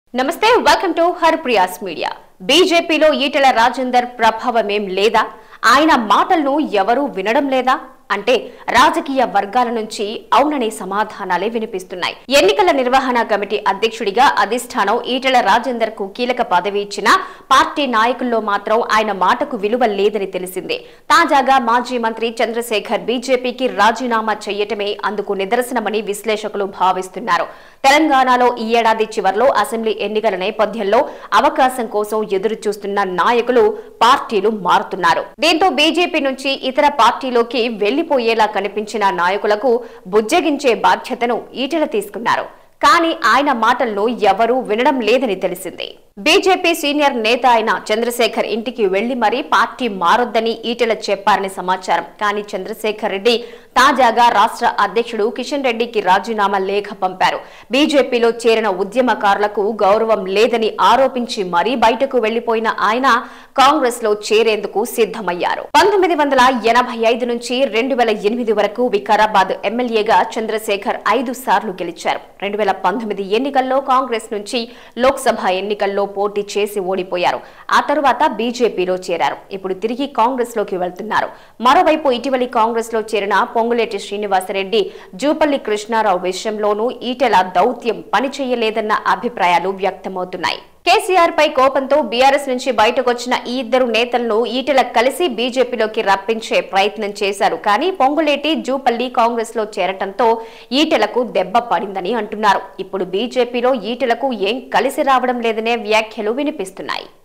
నమస్తే welcome to హర్ప్రియాస్ media బీజేపీలో ఈటెల రాజేందర్ ప్రభావమేం లేదా ఆయన మాటలను ఎవరూ వినడం లేదా అంటే రాజకీయ వర్గాల నుంచి అవుననే సమాధానాలే వినిపిస్తున్నాయి ఎన్నికల నిర్వహణ కమిటీ అధ్యక్షుడిగా అధిష్టానం ఈటెల రాజేందర్ కు కీలక పదవి ఇచ్చిన పార్టీ నాయకుల్లో మాత్రం ఆయన మాటకు విలువ లేదని తెలిసిందే తాజాగా మాజీ మంత్రి చంద్రశేఖర్ బీజేపీకి రాజీనామా చేయటమే అందుకు నిదర్శనమని విశ్లేషకులు భావిస్తున్నారు తెలంగాణలో ఈ ఏడాది చివర్లో అసెంబ్లీ ఎన్నికల నేపథ్యంలో అవకాశం కోసం ఎదురు చూస్తున్న నాయకులు పార్టీలు మారుతున్నారు దీంతో బీజేపీ నుంచి ఇతర పార్టీలోకి వెళ్లిపోయేలా కనిపించిన నాయకులకు బుజ్జగించే బాధ్యతను ఈటెల తీసుకున్నారు కానీ ఆయన మాటలను ఎవరూ వినడం లేదని తెలిసింది బీజేపీ సీనియర్ నేత అయిన చంద్రశేఖర్ ఇంటికి వెళ్లి మరీ పార్టీ మారొద్దని ఈటెల చెప్పారని సమాచారం కానీ చంద్రశేఖర్ రెడ్డి తాజాగా రాష్ట్ర అధ్యక్షుడు కిషన్ రెడ్డికి రాజీనామా లేఖ పంపారు బీజేపీలో చేరిన ఉద్యమకారులకు గౌరవం లేదని ఆరోపించి మరీ బయటకు వెళ్లిపోయిన ఆయన కాంగ్రెస్ లో చేరేందుకు సిద్ధమయ్యారు పంతొమ్మిది వందల ఎనభై ఐదు నుంచి రెండు వేల ఎనిమిది వరకు వికారాబాద్ ఎమ్మెల్యేగా చంద్రశేఖర్ ఐదు సార్లు గెలిచారు రెండు వేల పంతొమ్మిది ఎన్నికల్లో కాంగ్రెస్ నుంచి లోక్సభ ఎన్నికల్లో పోటీ చేసి ఓడిపోయారు ఆ తరువాత బీజేపీలో చేరారు ఇప్పుడు తిరిగి కాంగ్రెస్ లోకి వెళ్తున్నారు మరోవైపు ఇటీవలి కాంగ్రెస్ లో చేరిన పొంగులేటి శ్రీనివాసరెడ్డి జూపల్లి కృష్ణారావు విషయంలోనూ ఈటెల దౌత్యం పనిచేయలేదన్న అభిప్రాయాలు వ్యక్తమవుతున్నాయి కేసీఆర్ పై కోపంతో బీఆర్ఎస్ నుంచి బయటకొచ్చిన ఈ ఇద్దరు నేతలను ఈటెల కలిసి బీజేపీలోకి రప్పించే ప్రయత్నం చేశారు కానీ పొంగులేటి జూపల్లి కాంగ్రెస్ లో చేరటంతో ఈటెలకు దెబ్బ పడిందని అంటున్నారు ఇప్పుడు బీజేపీలో ఈటెలకు ఏం కలిసి రావడం లేదనే వ్యాఖ్యలు వినిపిస్తున్నాయి